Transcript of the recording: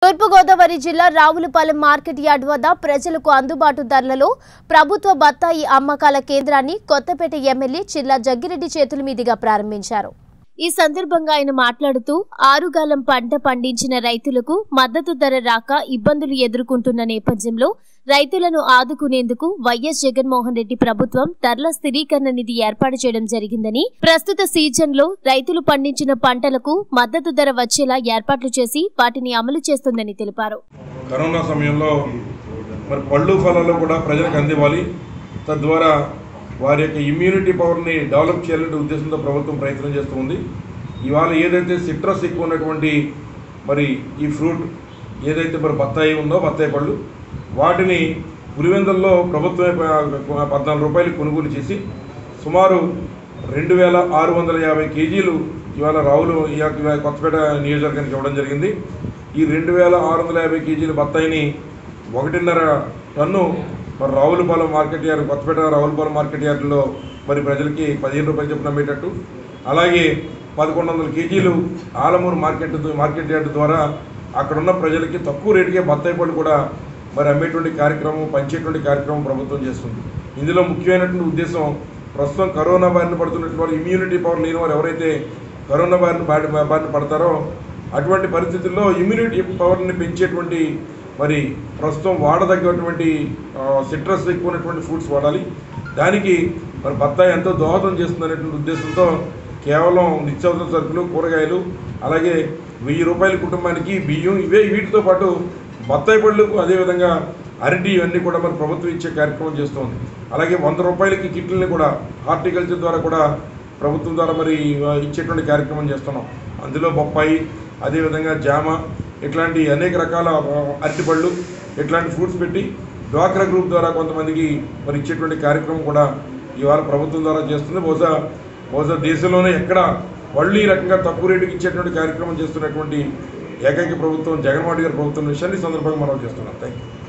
తూర్పుగోదావరి జిల్లా Ravulapalem market yard వద్ద ప్రజలకు అందుబాటు ధరలలో ప్రభుత్వ బత్తాయి అమ్మకాల కేంద్రాన్ని కొత్తపేట ఎమ్మెల్యే చిల్లా జగ్గిరెడ్డి చేతుల మీదుగా ప్రారంభించారు ఈ సందర్భంగా ఆయన మాట్లాడుతూ ఆరుగాలం పంట పండించిన రైతులకు మద్దతు ధర రాక ఇబ్బందులు ఎదుర్కొంటున్న నేపథ్యంలో రైతులను ఆదుకునేందుకు వైఎస్ జగన్మోహన్ రెడ్డి ప్రభుత్వం ధరల స్థిరీకరణ నిధి ఏర్పాటు చేయడం జరిగిందని ప్రస్తుత సీజన్లో రైతులు పండించిన పంటలకు మద్దతు ధర వచ్చేలా ఏర్పాట్లు చేసి వాటిని అమలు చేస్తుందని తెలిపారు కరోనా సమయంలో మరి పళ్ళు ఫలాలు కూడా ప్రజలకు అందివ్వాలి తద్వారా వారి యొక్క ఇమ్యూనిటీ పవర్ని డెవలప్ చేయాలనే ఉద్దేశంతో ప్రభుత్వం ప్రయత్నం చేస్తూ ఉంది ఇవాళ ఏదైతే సిట్రస్ ఎక్కువ ఉన్నటువంటి మరి ఈ ఫ్రూట్ ఏదైతే మరి బత్తాయి ఉందో బత్తాయి పళ్ళు వాటిని పులివెందుల్లో ప్రభుత్వమే ప- పద్నాలుగు రూపాయలు కొనుగోలు చేసి సుమారు రెండు వేల ఆరు వందల యాభై కేజీలు ఇవాళ రావులు ఈ యొక్క ఇవాళ కొత్తపేట నియోజకవర్గానికి ఇవ్వడం జరిగింది ఈ రెండు వేల ఆరు వందల యాభై కేజీల బత్తాయిని ఒకటిన్నర టన్ను మరి Ravulapalem market yard Kothapeta Ravulapalem market యార్డులో మరి ప్రజలకి పదిహేను రూపాయలు చొప్పున అమ్మేటట్టు అలాగే పదకొండు వందల కేజీలు ఆలమూరు మార్కెట్ మార్కెట్ యార్డు ద్వారా అక్కడున్న ప్రజలకి తక్కువ రేటుకే బత్తాయి పళ్ళు కూడా మరి అమ్మేటువంటి కార్యక్రమం పంచేటువంటి కార్యక్రమం ప్రభుత్వం చేస్తుంది ఇందులో ముఖ్యమైనటువంటి ఉద్దేశం ప్రస్తుతం కరోనా బారిన పడుతున్నటువంటి వారు ఇమ్యూనిటీ పవర్ లేని వారు ఎవరైతే కరోనా బారిన బారి బారిన పడతారో అటువంటి పరిస్థితుల్లో ఇమ్యూనిటీ పవర్ని పెంచేటువంటి మరి ప్రస్తుతం వాడదగ్గటువంటి సిట్రస్ ఎక్కువ ఉన్నటువంటి ఫ్రూట్స్ వాడాలి దానికి మరి బత్తాయి ఎంతో దోహదం చేస్తుందనేటువంటి ఉద్దేశంతో కేవలం నిత్యావసర సరుకులు కూరగాయలు అలాగే వెయ్యి రూపాయల కుటుంబానికి బియ్యం ఇవే వీటితో పాటు బత్తాయి పళ్ళు అదేవిధంగా అరటి ఇవన్నీ కూడా మరి ప్రభుత్వం ఇచ్చే కార్యక్రమం చేస్తుంది అలాగే వంద రూపాయలకి కిట్లని కూడా హార్టికల్చర్ ద్వారా కూడా ప్రభుత్వం ద్వారా మరి ఆ, ఇచ్చేటువంటి కార్యక్రమం చేస్తున్నాం అందులో బొప్పాయి అదేవిధంగా జామ ఇట్లాంటి అనేక రకాల ఆ, అరటిపళ్ళు ఇట్లాంటి ఫ్రూట్స్ పెట్టి డ్వాక్రా గ్రూప్ ద్వారా కొంతమందికి మరి ఇచ్చేటువంటి కార్యక్రమం కూడా ఇవాళ ప్రభుత్వం ద్వారా చేస్తుంది బహుశా బహుశా దేశంలోనే ఎక్కడ వాళ్ళు ఈ రకంగా తక్కువ రేటుకి ఇచ్చేటువంటి కార్యక్రమం చేస్తున్నటువంటి ఏకైక ప్రభుత్వం జగన్మోహన్ రెడ్డి గారి ప్రభుత్వం విషయాన్ని ఈ సందర్భంగా మనం చేస్తున్నాం థ్యాంక్ యూ